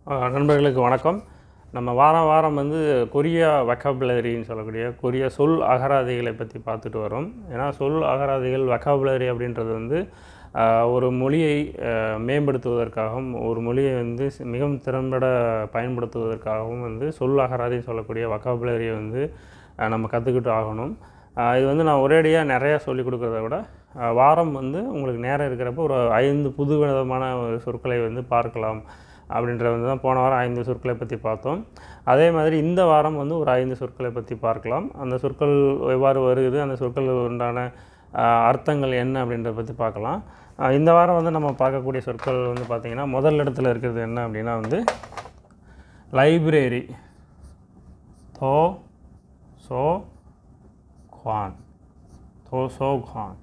அஹ் நண்பர்களுக்கு வணக்கம் நம்ம வாரம் வாரம் வந்து கொரியா வெக்காபுலரின்னு சொல்லக்கூடிய கொரியா சொல் அகராதிகளை பற்றி பார்த்துட்டு வரோம் ஏன்னா சொல் அகராதிகள் வெக்காபுலரி அப்படின்றது வந்து அஹ், ஒரு மொழியை அஹ், மேம்படுத்துவதற்காகவும் ஒரு மொழியை வந்து சி- மிகவும் திறம்பட பயன்படுத்துவதற்காகவும் வந்து சொல் அகராதின்னு சொல்லக்கூடிய வெக்காபுலரியை வந்து அஹ், நம்ம கற்றுக்கிட்டு ஆகணும் அஹ், இது வந்து நான் ஒரேடியாக நிறையா சொல்லிக் கொடுக்குறத விட அஹ், வாரம் வந்து உங்களுக்கு நேரம் இருக்கிறப்போ ஒரு ஐந்து புது விதமான ஒரு சொற்களை வந்து பார்க்கலாம் அப்படின்றது வந்து தான் போன வாரம் ஐந்து சொற்களை பற்றி பார்த்தோம் அதே மாதிரி இந்த வாரம் வந்து ஒரு ஐந்து சொற்களை பற்றி பார்க்கலாம் அந்த சொற்கள் எவ்வாறு வருது அந்த சொற்கள் உண்டான ஆஹ், அர்த்தங்கள் என்ன அப்படின்றத பற்றி பார்க்கலாம் ஆஹ், இந்த வாரம் வந்து நம்ம பார்க்கக்கூடிய சொற்கள் வந்து பார்த்திங்கன்னா முதல் இடத்துல இருக்கிறது என்ன அப்படின்னா வந்து லைப்ரரி தோ சோ குவான் தோ சோ குவான்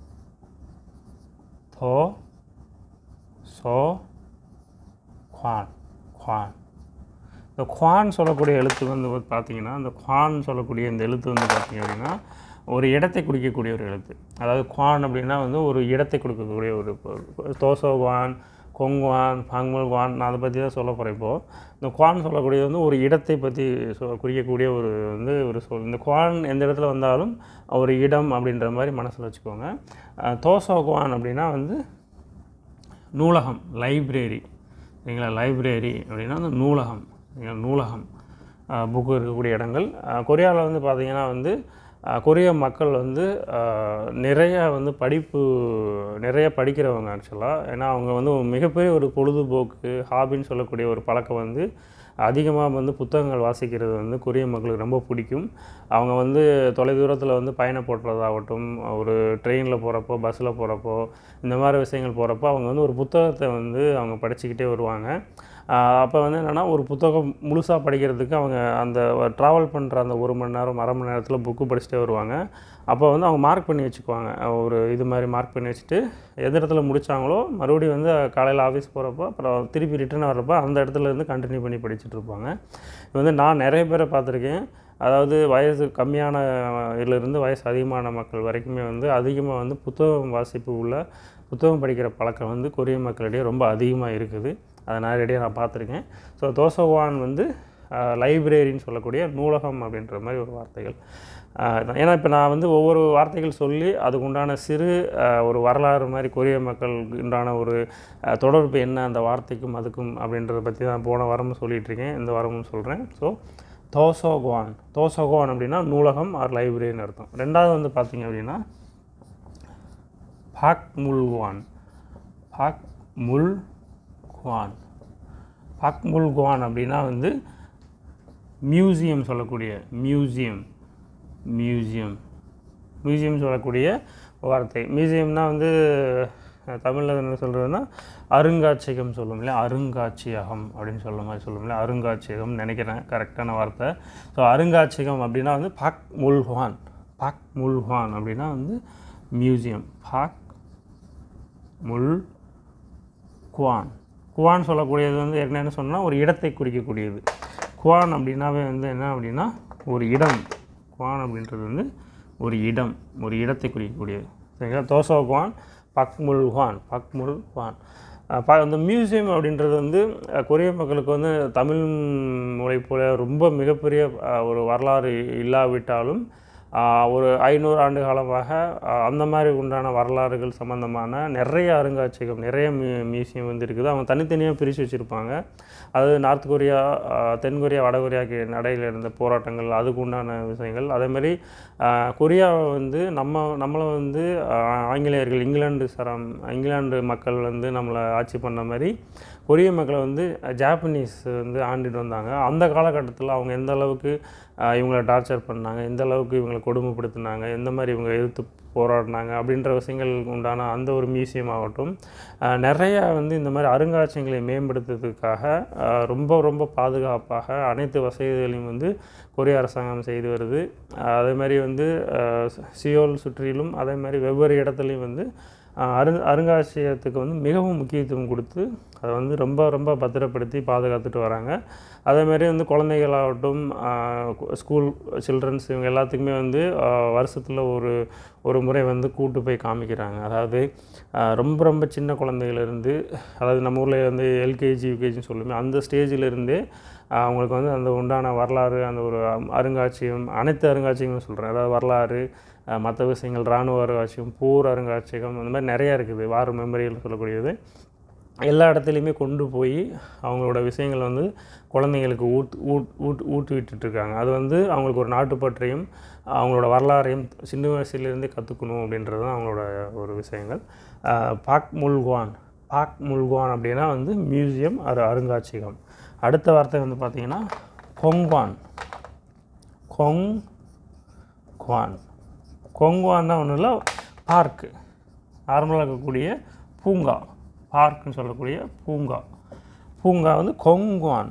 தோ சோ குவான் குவான் இந்த குவான் சொல்லக்கூடிய எழுத்து வந்து பார்த்தீங்கன்னா இந்த குவான் சொல்லக்கூடிய இந்த எழுத்து வந்து பார்த்தீங்க அப்படின்னா ஒரு இடத்தை குறிக்கக்கூடிய ஒரு எழுத்து அதாவது குவான் அப்படின்னா வந்து ஒரு இடத்தை கொடுக்கக்கூடிய ஒரு பொருள். தோசோ குவான் கொங்குவான் பாங்மல் குவான் நான் அதை பற்றி தான் சொல்ல போகிறேன் இப்போது இந்த குவான் சொல்லக்கூடியது வந்து ஒரு இடத்தை பற்றி சொ குறிக்கக்கூடிய ஒரு வந்து ஒரு சொல் இந்த குவான் எந்த இடத்துல வந்தாலும் ஒரு இடம் அப்படின்ற மாதிரி மனசில் வச்சுக்கோங்க அஹ் தோசோ குவான் அப்படின்னா வந்து நூலகம் லைப்ரரி சரிங்களா லைப்ரரி அப்படின்னா அந்த நூலகம் சரிங்களா நூலகம் புக்கு இருக்கக்கூடிய இடங்கள் கொரியாவில் வந்து பார்த்திங்கன்னா வந்து அஹ், கொரிய மக்கள் வந்து அஹ், நிறைய வந்து படிப்பு நிறைய படிக்கிறவங்க ஆக்சுவலாக ஏன்னா அவங்க வந்து ஒரு மிகப்பெரிய ஒரு பொழுதுபோக்கு ஹாபின்னு சொல்லக்கூடிய ஒரு பழக்கம் வந்து அதிகமாக வந்து புத்தகங்கள் வாசிக்கிறது வந்து கொரிய மக்களுக்கு ரொம்ப பிடிக்கும் அவங்க வந்து தொலைதூரத்தில் வந்து பயணப்படுறதாகட்டும் ஒரு ட்ரெயினில் போகிறப்போ பஸ்ஸில் போகிறப்போ இந்த மாதிரி விஷயங்கள் போகிறப்போ அவங்க வந்து ஒரு புத்தகத்தை வந்து அவங்க படிச்சுக்கிட்டே வருவாங்க அப்போ வந்து என்னென்னா ஒரு புத்தகம் முழுசாக படிக்கிறதுக்கு அவங்க அந்த ட்ராவல் பண்ணுற அந்த ஒரு மணி நேரம் அரை மணி நேரத்தில் புக்கு படிச்சுட்டே வருவாங்க அப்போ வந்து அவங்க மார்க் பண்ணி வச்சுக்குவாங்க ஒரு இது மாதிரி மார்க் பண்ணி வச்சுட்டு எந்த இடத்துல முடித்தாங்களோ மறுபடியும் வந்து காலையில் ஆஃபீஸ் போகிறப்போ அப்புறம் திருப்பி ரிட்டர்ன் வர்றப்போ அந்த இடத்துல இருந்து கண்டினியூ பண்ணி படிச்சுட்டு இருப்பாங்க இது வந்து நான் நிறைய பேரை பார்த்துருக்கேன் அதாவது வயசு கம்மியான இதிலிருந்து வயசு அதிகமான மக்கள் வரைக்குமே வந்து அதிகமாக வந்து புத்தகம் வாசிப்பு உள்ள புத்தகம் படிக்கிற பழக்கம் வந்து கொரிய மக்களிடையே ரொம்ப அதிகமாக இருக்குது அதை நேரடியாக நான் பார்த்துருக்கேன் ஸோ தோசோவான் வந்து லைப்ரரின்னு சொல்லக்கூடிய நூலகம் அப்படின்ற மாதிரி ஒரு வார்த்தைகள் ஆஹ் தான். ஏன்னா இப்போ நான் வந்து ஒவ்வொரு வார்த்தைகள் சொல்லி அதுக்கு உண்டான சிறு ஆஹ், ஒரு வரலாறு மாதிரி கொரிய மக்கள் உண்டான ஒரு ஆஹ், தொடர்பு என்ன அந்த வார்த்தைக்கும் அதுக்கும் அப்படின்றத பற்றி தான் போன வாரமும் சொல்லிட்டு இருக்கேன் இந்த வாரமும் சொல்கிறேன் ஸோ தோசோகுவான் தோசோகுவான் அப்படின்னா நூலகம் ஆர் லைப்ரரின்னு அர்த்தம் ரெண்டாவது வந்து பார்த்தீங்க அப்படின்னா பாக் முல்குவான் பாக் முல் குவான் பாக் முல் குவான் அப்படின்னா வந்து மியூசியம் சொல்லக்கூடிய மியூசியம் மியூசியம் மியூசியம் சொல்லக்கூடிய வார்த்தை மியூசியம்னா வந்து தமிழில் என்ன சொல்கிறதுனா அருங்காட்சியகம் சொல்லும் இல்லையா அருங்காட்சியகம் அப்படின்னு சொல்ல மாதிரி சொல்லும் இல்லையா அருங்காட்சியகம் நினைக்கிறேன் கரெக்டான வார்த்தை ஸோ அருங்காட்சியகம் அப்படின்னா வந்து பாக் முல்ஹான் பாக் முல்ஹான் அப்படின்னா வந்து மியூசியம் பாக் முல் குவான் குவான் சொல்லக்கூடியது வந்து ஏற்கனவே என்ன சொன்னால் ஒரு இடத்தை குறிக்கக்கூடியது குவான் அப்படின்னாவே வந்து என்ன அப்படின்னா ஒரு இடம் குவான் அப்படின்றது வந்து ஒரு இடம் ஒரு இடத்தை குறிக்கக்கூடியது சரிங்களா தோசோ குவான் பக்முல் குவான் பக்முல் குவான் அஹ் ப அந்த மியூசியம் அப்படின்றது வந்து அஹ், கொரிய மக்களுக்கு வந்து தமிழ் மொழி போல ரொம்ப மிகப்பெரிய அஹ், ஒரு வரலாறு இல்லாவிட்டாலும் ஆஹ் ஒரு ஐநூறு ஆண்டு காலமாக ஆஹ் அந்த மாதிரி உண்டான வரலாறுகள் சம்மந்தமான நிறைய அருங்காட்சியகம் நிறைய மியூ மியூசியம் வந்து இருக்குது அவங்க தனித்தனியாக பிரித்து வச்சுருப்பாங்க அது நார்த் கொரியா ஆஹ் தென் கொரியா வட கொரியாவுக்கு நடையில் இருந்த போராட்டங்கள் அதுக்கு உண்டான விஷயங்கள் அதேமாதிரி கொரியாவை வந்து நம்ம நம்மளை வந்து ஆஹ் ஆங்கிலேயர்கள் இங்கிலாந்து சரம் இங்கிலாந்து மக்கள் வந்து நம்மளை ஆட்சி பண்ண மாதிரி கொரிய மக்களை வந்து ஜாப்பனீஸ் வந்து ஆண்டுட்டு வந்தாங்க அந்த காலகட்டத்தில் அவங்க எந்த அளவுக்கு ஆஹ் இவங்களை டார்ச்சர் பண்ணாங்க எந்த அளவுக்கு இவங்களை கொடுமைப்படுத்தினாங்க எந்த மாதிரி இவங்க எதிர்த்து போராடினாங்க அப்படின்ற விஷயங்கள் உண்டான அந்த ஒரு மியூசியம் ஆகட்டும் ஆஹ் நிறைய வந்து இந்த மாதிரி அருங்காட்சியங்களை மேம்படுத்துறதுக்காக ஆஹ் ரொம்ப ரொம்ப பாதுகாப்பாக அனைத்து வசதிகளையும் வந்து கொரிய அரசாங்கம் செய்து வருது ஆஹ் அதே மாதிரி வந்து ஆஹ் சியோல் சுற்றிலும் அதே மாதிரி வெவ்வேறு இடத்துலையும் வந்து ஆஹ் அரு அருங்காட்சியகத்துக்கு வந்து மிகவும் முக்கியத்துவம் கொடுத்து அதை வந்து ரொம்ப ரொம்ப பத்திரப்படுத்தி பாதுகாத்துட்டு வராங்க அதேமாரி வந்து குழந்தைகளாகட்டும் ஆஹ் கு- ஸ்கூல் சில்ட்ரன்ஸ் இவங்க எல்லாத்துக்குமே வந்து வருஷத்தில் ஒரு ஒரு முறை வந்து கூட்டு போய் காமிக்கிறாங்க அதாவது ஆஹ் ரொம்ப ரொம்ப சின்ன குழந்தைகளிருந்து அதாவது நம்ம ஊரில் வந்து எல்கேஜி யூகேஜின்னு சொல்லுமே அந்த ஸ்டேஜிலிருந்தே அவங்களுக்கு வந்து அந்த உண்டான வரலாறு அந்த ஒரு அம்- அருங்காட்சியகம் அனைத்து அருங்காட்சியகங்களும் சொல்கிறேன் அதாவது வரலாறு மற்ற விஷயங்கள் இராணுவ அருங்காட்சியகம் போர் அருங்காட்சியகம் அந்த மாதிரி நிறையா இருக்குது வார் மெமரியல் சொல்லக்கூடியது எல்லா இடத்துலையுமே கொண்டு போய் அவங்களோட விஷயங்களை வந்து குழந்தைங்களுக்கு ஊட் ஊட் ஊட் ஊட்டி விட்டுட்ருக்காங்க அது வந்து அவங்களுக்கு ஒரு நாட்டுப்பற்றையும் அவங்களோட வரலாறையும் சின்ன வயசுலேருந்தே கற்றுக்கணும் அப்படின்றது தான் அவங்களோட ஒரு விஷயங்கள் ஆஹ் பாக் முல்குவான் பாக் முல்குவான் அப்படின்னா வந்து மியூசியம் அது அருங்காட்சியகம் அடுத்த வார்த்தை வந்து பார்த்திங்கன்னா கொங்வான் கொங் குவான் கொங்குவான்னா ஒன்றும் இல்லை பார்க்கு நார்மலாக இருக்கக்கூடிய பூங்கா பார்க்குன்னு சொல்லக்கூடிய பூங்கா பூங்கா வந்து கொங்குவான்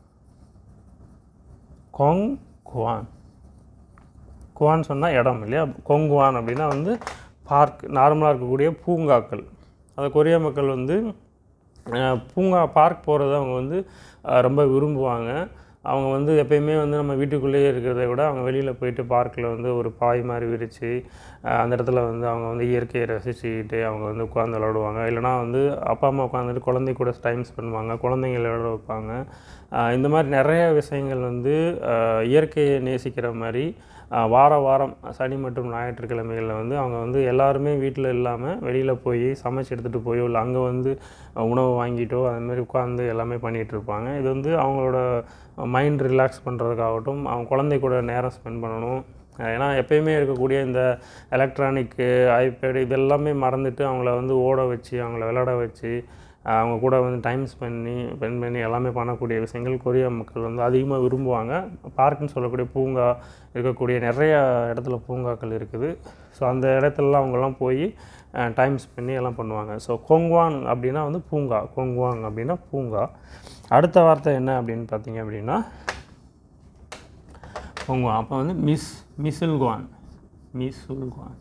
கொங் குவான் குவான் சொன்னால் இடம் இல்லையா கொங்குவான் அப்படின்னா வந்து பார்க் நார்மலாக இருக்கக்கூடிய பூங்காக்கள் அது கொரிய மக்கள் வந்து அஹ், பூங்கா பார்க் போகிறத அவங்க வந்து அஹ், ரொம்ப விரும்புவாங்க அவங்க வந்து எப்பயுமே வந்து நம்ம வீட்டுக்குள்ளேயே இருக்கிறத விட அவங்க வெளியில் போயிட்டு பார்க்கில் வந்து ஒரு பாய் மாதிரி விரித்து அந்த இடத்துல வந்து அவங்க வந்து இயற்கையை ரசிச்சுக்கிட்டு அவங்க வந்து உட்காந்து விளாடுவாங்க இல்லைனா வந்து அப்பா அம்மா உட்காந்துட்டு குழந்தை கூட டைம் ஸ்பெண்ட் பண்ணுவாங்க குழந்தைங்கள விளையாட வைப்பாங்க அஹ், இந்த மாதிரி நிறைய விஷயங்கள் வந்து அஹ், இயற்கையை நேசிக்கிற மாதிரி அஹ், வார வாரம் சனி மற்றும் ஞாயிற்றுக்கிழமைகளில் வந்து அவங்க வந்து எல்லாருமே வீட்டில் இல்லாமல் வெளியில் போய் சமைச்சு எடுத்துகிட்டு போயோ இல்லை அங்கே வந்து அஹ், உணவு வாங்கிட்டோ அந்த மாதிரி உட்காந்து எல்லாமே பண்ணிகிட்டு இருப்பாங்க இது வந்து அவங்களோட மைண்ட் ரிலாக்ஸ் பண்ணுறதுக்காகட்டும் அவங்க குழந்தை கூட நேரம் ஸ்பெண்ட் பண்ணணும் அஹ், ஏன்னா எப்பயுமே இருக்கக்கூடிய இந்த எலக்ட்ரானிக்கு ஐபேடு இதெல்லாமே மறந்துட்டு அவங்கள வந்து ஓட வச்சு அவங்கள விளையாட வச்சு அஹ், அவங்க கூட வந்து டைம் ஸ்பெண்ட் பண்ணி ஸ்பெண்ட் பண்ணி எல்லாமே பண்ணக்கூடிய விஷயங்கள் கொரிய மக்கள் வந்து அதிகமாக விரும்புவாங்க பார்க்குன்னு சொல்லக்கூடிய பூங்கா இருக்கக்கூடிய நிறைய இடத்துல பூங்காக்கள் இருக்குது ஸோ அந்த இடத்துலலாம் அவங்கெல்லாம் போய் டைம் ஸ்பெண்ட் பண்ணி எல்லாம் பண்ணுவாங்க ஸோ கொங்குவான் அப்படின்னா வந்து பூங்கா கொங்குவாங் அப்படின்னா பூங்கா அடுத்த வார்த்தை என்ன அப்படின்னு பார்த்தீங்க அப்படின்னா கொங்குவான் அப்போ வந்து மிஸ் மிசில்குவான் மிசுல்குவான்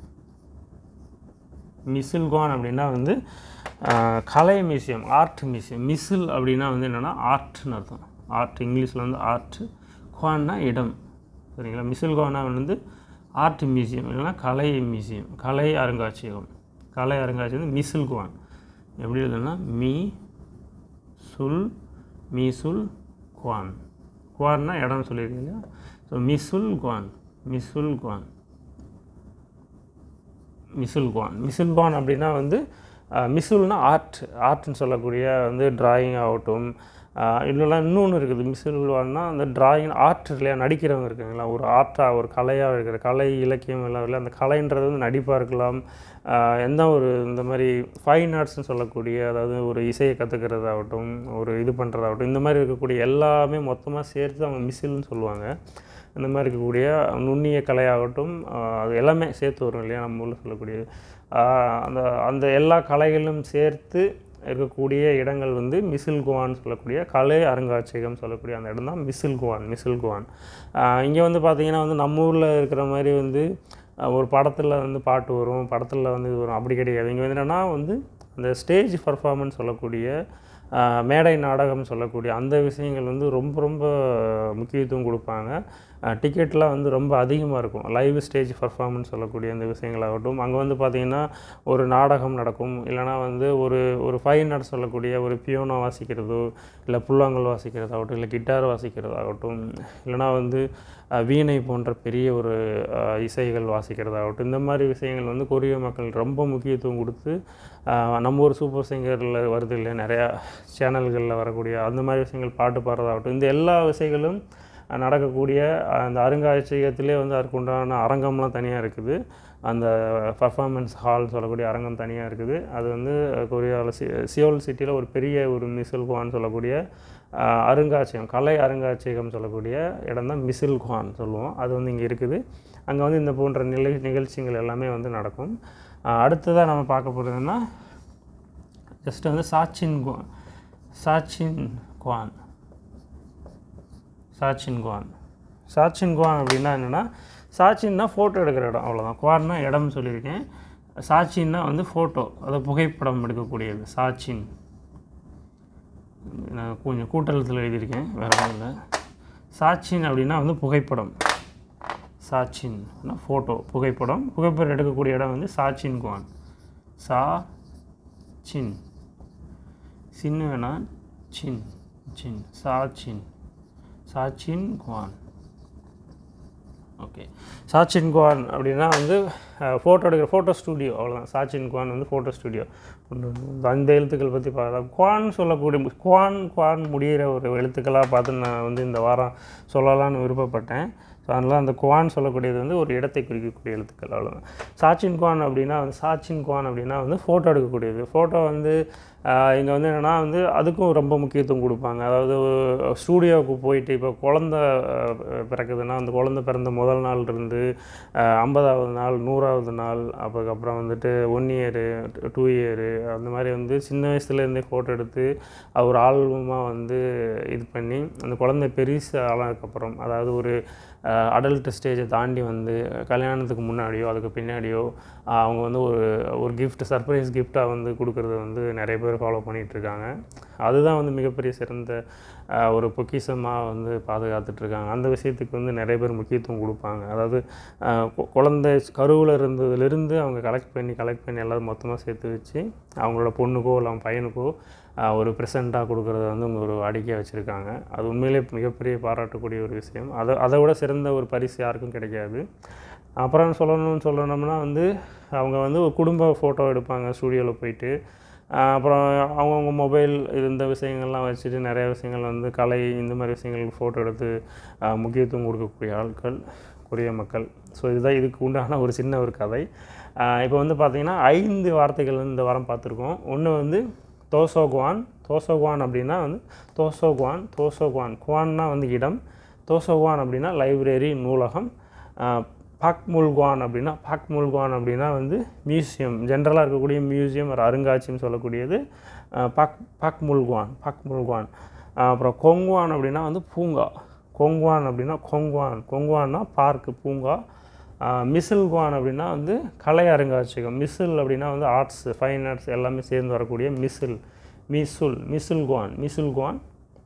மிசில்குவான் அப்படின்னா வந்து ஆஹ், கலை மியூசியம் ஆர்ட் மியூசியம் மிசில் அப்படின்னா வந்து என்னென்னா ஆர்ட்னு அர்த்தம் ஆர்ட் இங்கிலீஷில் வந்து ஆர்ட் குவான்னா இடம் சரிங்களா மிசில்குவானா வந்து ஆர்ட் மியூசியம் இல்லைன்னா கலை மியூசியம் கலை அருங்காட்சியகம் கலை அருங்காட்சியகம் மிசில்குவான் எப்படி எழுதுனா மீ சுல் மீசுல் குவான் குவான்னா இடம்னு சொல்லியிருக்கீங்க ஸோ மிசுல் குவான் மிசுல் குவான் மிசுல் குவான் மிசுல் குவான் அப்படின்னா வந்து அஹ், மிசுல்னா ஆர்ட் ஆர்ட்னு சொல்லக்கூடிய வந்து டிராயிங் ஆகட்டும் இல்லைனா இன்னொன்று இருக்குது மிசுல்வான்னா அந்த டிராயிங் ஆர்ட் இல்லையா நடிக்கிறவங்க இருக்காங்களா ஒரு ஆர்ட்டாக ஒரு கலையாக இருக்கிற கலை இலக்கியம் எல்லாம் இல்லை அந்த கலைன்றது வந்து நடிப்பாக இருக்கலாம் அஹ், எந்த ஒரு இந்த மாதிரி ஃபைன் ஆர்ட்ஸ்னு சொல்லக்கூடிய அதாவது ஒரு இசையை கற்றுக்கிறதாகட்டும் ஒரு இது பண்ணுறதாகட்டும் இந்த மாதிரி இருக்கக்கூடிய எல்லாமே மொத்தமாக சேர்த்து அவங்க மிசில்னு சொல்லுவாங்க இந்த மாதிரி இருக்கக்கூடிய நுண்ணிய கலையாகட்டும் ஆஹ் அது எல்லாமே சேர்த்து வரும் இல்லையா நம்ம ஊரில் சொல்லக்கூடியது ஆஹ் அந்த அந்த எல்லா கலைகளும் சேர்த்து இருக்கக்கூடிய இடங்கள் வந்து மிசில் குவான் சொல்லக்கூடிய கலை அருங்காட்சியகம் சொல்லக்கூடிய அந்த இடம் தான் மிசில் குவான் மிசில் குவான் இங்கே வந்து பார்த்திங்கன்னா வந்து நம்ம ஊரில் இருக்கிற மாதிரி வந்து ஆஹ் ஒரு படத்தில் வந்து பாட்டு வரும் படத்தில் வந்து இது வரும் அப்படி கிடையாது இங்கே வந்து என்னென்னா வந்து அந்த ஸ்டேஜ் பர்ஃபார்மன்ஸ் சொல்லக்கூடிய ஆஹ் மேடை நாடகம் சொல்லக்கூடிய அந்த விஷயங்கள் வந்து ரொம்ப ரொம்ப முக்கியத்துவம் கொடுப்பாங்க டிக்கெட்லாம் வந்து ரொம்ப அதிகமாக இருக்கும் லைவ் ஸ்டேஜ் பர்ஃபார்மன்ஸ் சொல்லக்கூடிய அந்த விஷயங்களாகட்டும் அங்கே வந்து பார்த்திங்கன்னா ஒரு நாடகம் நடக்கும் இல்லைனா வந்து ஒரு ஒரு ஃபைன் ஆர்ட்ஸ் சொல்லக்கூடிய ஒரு பியோனோ வாசிக்கிறதோ இல்லை புல்லாங்கல் வாசிக்கிறதாகட்டும் இல்லை கிட்டார் வாசிக்கிறதாகட்டும் இல்லைனா வந்து அஹ், வீணை போன்ற பெரிய ஒரு அஹ், இசைகள் வாசிக்கிறதாகட்டும் இந்த மாதிரி விஷயங்கள் வந்து கொரிய மக்கள் ரொம்ப முக்கியத்துவம் கொடுத்து அஹ், நம்ம ஒரு சூப்பர் சிங்கரில் வருது இல்லையா நிறையா சேனல்களில் வரக்கூடிய அந்த மாதிரி விஷயங்கள் பாட்டு பாடுறதாகட்டும் இந்த எல்லா விஷயங்களும் அஹ், நடக்கக்கூடிய அந்த அருங்காட்சியகத்திலே வந்து அதுக்கு உண்டான அரங்கம்லாம் தனியாக இருக்குது அந்த பர்ஃபார்மன்ஸ் ஹால் சொல்லக்கூடிய அரங்கம் தனியாக இருக்குது அது வந்து கொரியாவில் சி சியோல் சிட்டியில் ஒரு பெரிய ஒரு மிசில் குவான் சொல்லக்கூடிய அஹ், அருங்காட்சியகம் கலை அருங்காட்சியகம் சொல்லக்கூடிய இடம் தான் மிசில் குவான் சொல்லுவோம் அது வந்து இங்கே இருக்குது அங்கே வந்து இந்த போன்ற நிலை நிகழ்ச்சிகள் எல்லாமே வந்து நடக்கும் அஹ், அடுத்ததாக நம்ம பார்க்க போகிறதுன்னா ஜஸ்ட் வந்து சாச்சின் குவான் சாச்சின் குவான் சாச்சின் குவான் சாச்சின் குவான் அப்படின்னா என்னென்னா சாச்சின்னா ஃபோட்டோ எடுக்கிற இடம் அவ்வளோதான் குவான்னா இடம்னு சொல்லியிருக்கேன் சாட்சின்னா வந்து ஃபோட்டோ அதை புகைப்படம் எடுக்கக்கூடியது சாட்சின் நான் கொஞ்சம் கூட்டலத்தில் எழுதியிருக்கேன் வேறு ஒன்றும் இல்லை சாட்சின் அப்படின்னா வந்து புகைப்படம் சாட்சின் ஃபோட்டோ புகைப்படம் புகைப்படம் எடுக்கக்கூடிய இடம் வந்து சாட்சின் குவான் சா சின் சின்னு வேணா சின் சின் சாச்சின் சாச்சின் குவான் ஓகே சாச்சின் குவான் அப்படின்னா வந்து ஃபோட்டோ எடுக்கிற ஃபோட்டோ ஸ்டூடியோ அவ்வளோதான் சாச்சின் குவான் வந்து ஃபோட்டோ ஸ்டூடியோ அந்த எழுத்துக்கள் பற்றி பார்க்கலாம் குவான் சொல்லக்கூடிய குவான் குவான் முடிகிற ஒரு எழுத்துக்களாக பார்த்து நான் வந்து இந்த வாரம் சொல்லலாம்னு விருப்பப்பட்டேன் ஸோ அதனால் அந்த குவான் சொல்லக்கூடியது வந்து ஒரு இடத்தை குறிக்கக்கூடிய எழுத்துக்கள் அவ்வளோதான் சாச்சின் குவான் அப்படின்னா வந்து சாச்சின் குவான் அப்படின்னா வந்து ஃபோட்டோ எடுக்கக்கூடியது ஃபோட்டோ வந்து இங்கே வந்து என்னென்னா வந்து அதுக்கும் ரொம்ப முக்கியத்துவம் கொடுப்பாங்க அதாவது ஸ்டூடியோவுக்கு போயிட்டு இப்போ குழந்த அஹ், பிறக்குதுன்னா அந்த குழந்த பிறந்த முதல் நாள் இருந்து அஹ், ஐம்பதாவது நாள் நூறாவது நாள் அதுக்கப்புறம் வந்துட்டு ஒன் இயரு டூ இயரு அந்த மாதிரி வந்து சின்ன வயசுலேருந்தே ஃபோட்டோ எடுத்து அது ஒரு ஆல்பமாக வந்து இது பண்ணி அந்த குழந்தை பெருசு ஆனதுக்கப்புறம் அதாவது ஒரு அடல்ட் ஸ்டேஜை தாண்டி வந்து கல்யாணத்துக்கு முன்னாடியோ அதுக்கு பின்னாடியோ ஆஹ் அவங்க வந்து ஒரு ஒரு gift சர்ப்ரைஸ் கிஃப்டாக வந்து கொடுக்குறது வந்து நிறைய பேர் ஃபாலோ இருக்காங்க அதுதான் வந்து மிகப்பெரிய சிறந்த ஆஹ் ஒரு பொக்கிஷமாக வந்து பாதுகாத்துட்ருக்காங்க அந்த விஷயத்துக்கு வந்து நிறைய பேர் முக்கியத்துவம் கொடுப்பாங்க அதாவது ஆஹ் கு- குழந்தை கருவில் இருந்ததுலேருந்து அவங்க கலெக்ட் பண்ணி கலெக்ட் பண்ணி எல்லாரும் மொத்தமாக சேர்த்து வச்சு அவங்களோட பொண்ணுக்கோ இல்லை அவங்க பையனுக்கோ ஆஹ் ஒரு ப்ரெசண்ட்டாக கொடுக்குறத வந்து அவங்க ஒரு வாடிக்கையாக வச்சுருக்காங்க அது உண்மையிலே மிகப்பெரிய பாராட்டக்கூடிய ஒரு விஷயம் அதை அதை விட சிறந்த ஒரு பரிசு யாருக்கும் கிடைக்காது அப்புறம் சொல்லணும்னு சொல்லணும்னா வந்து அவங்க வந்து ஒரு குடும்ப ஃபோட்டோ எடுப்பாங்க ஸ்டூடியோவில் போயிட்டு ஆஹ் அப்புறம் அவங்கவுங்க மொபைல் இது இந்த விஷயங்கள்லாம் வச்சுட்டு நிறைய விஷயங்கள் வந்து கலை இந்த மாதிரி விஷயங்களுக்கு ஃபோட்டோ எடுத்து ஆஹ் முக்கியத்துவம் கொடுக்கக்கூடிய ஆட்கள் கொரிய மக்கள் ஸோ இதுதான் இதுக்கு உண்டான ஒரு சின்ன ஒரு கதை இப்போ வந்து பார்த்திங்கன்னா ஐந்து வார்த்தைகள் வந்து இந்த வாரம் பார்த்துருக்கோம் ஒன்று வந்து தோசோகுவான் தோசோகுவான் அப்படின்னா வந்து தோசோகுவான் தோசோகுவான் குவான்னா வந்து இடம் தோசோகுவான் அப்படின்னா லைப்ரரி நூலகம் பாக்முல்குவான் அப்படின்னா பாக்முல்குவான் அப்படின்னா வந்து மியூசியம் ஜென்ரலாக இருக்கக்கூடிய மியூசியம் ஒரு அருங்காட்சியம் சொல்லக்கூடியது அஹ், பாக் பாக்முல்குவான் பாக்முல்குவான் அஹ், அப்புறம் கொங்குவான் அப்படின்னா வந்து பூங்கா கொங்குவான் அப்படின்னா கொங்குவான் கொங்குவான்னா பார்க்கு பூங்கா அஹ், மிசில்குவான் அப்படின்னா வந்து கலை அருங்காட்சியகம் மிசில் அப்படின்னா வந்து ஆர்ட்ஸ் ஃபைன் ஆர்ட்ஸ் எல்லாமே சேர்ந்து வரக்கூடிய மிசில் மிசுல் மிசுல்குவான் மிசுல்குவான்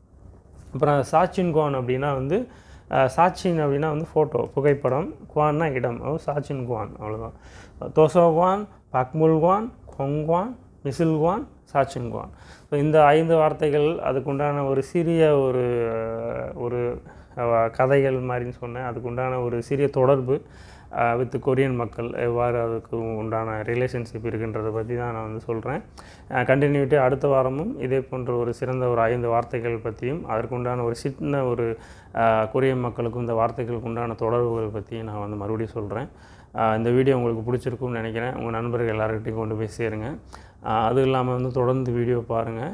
அப்புறம் சாச்சின் குவான் அப்படின்னா வந்து அஹ், சாச்சின் அப்படின்னா வந்து ஃபோட்டோ புகைப்படம் குவான்னா இடம் அதாவது சாச்சின் குவான் அவ்வளோதான் தோசோ குவான் பக்முல் குவான் கொங்குவான் மிசில் குவான் சாச்சின் குவான் ஸோ இந்த ஐந்து வார்த்தைகள் அதுக்குண்டான ஒரு சிறிய ஒரு அஹ், ஒரு அஹ், கதைகள் மாதிரின்னு சொன்னேன் அதுக்குண்டான ஒரு சிறிய தொடர்பு வித் கொரியன் மக்கள் எவ்வாறு அதுக்கு உண்டான ரிலேஷன்ஷிப் இருக்குன்றதை பற்றி தான் நான் வந்து சொல்கிறேன் கண்டினியூட்டி அடுத்த வாரமும் இதே போன்ற ஒரு சிறந்த ஒரு ஐந்து வார்த்தைகள் பற்றியும் அதற்குண்டான ஒரு சின்ன ஒரு அஹ், கொரியன் மக்களுக்கும் இந்த வார்த்தைகளுக்கு உண்டான தொடர்புகள் பற்றியும் நான் வந்து மறுபடியும் சொல்கிறேன் இந்த வீடியோ உங்களுக்கு பிடிச்சிருக்கும்னு நினைக்கிறேன் உங்கள் நண்பர்கள் எல்லாருக்கிட்டையும் கொண்டு போய் சேருங்க அஹ், அது இல்லாமல் வந்து தொடர்ந்து வீடியோ பாருங்கள்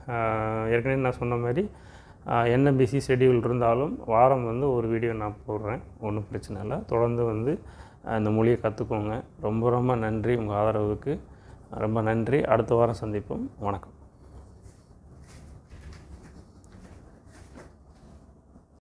ஏற்கனவே நான் சொன்ன மாதிரி ஆஹ் என்ன பிஸி ஷெட்யூல் இருந்தாலும் வாரம் வந்து ஒரு வீடியோ நான் போடுறேன் ஒன்றும் பிரச்சனை இல்லை தொடர்ந்து வந்து ஆஹ் இந்த மொழியை கற்றுக்கோங்க ரொம்ப ரொம்ப நன்றி உங்கள் ஆதரவுக்கு ரொம்ப நன்றி அடுத்த வாரம் சந்திப்போம் வணக்கம்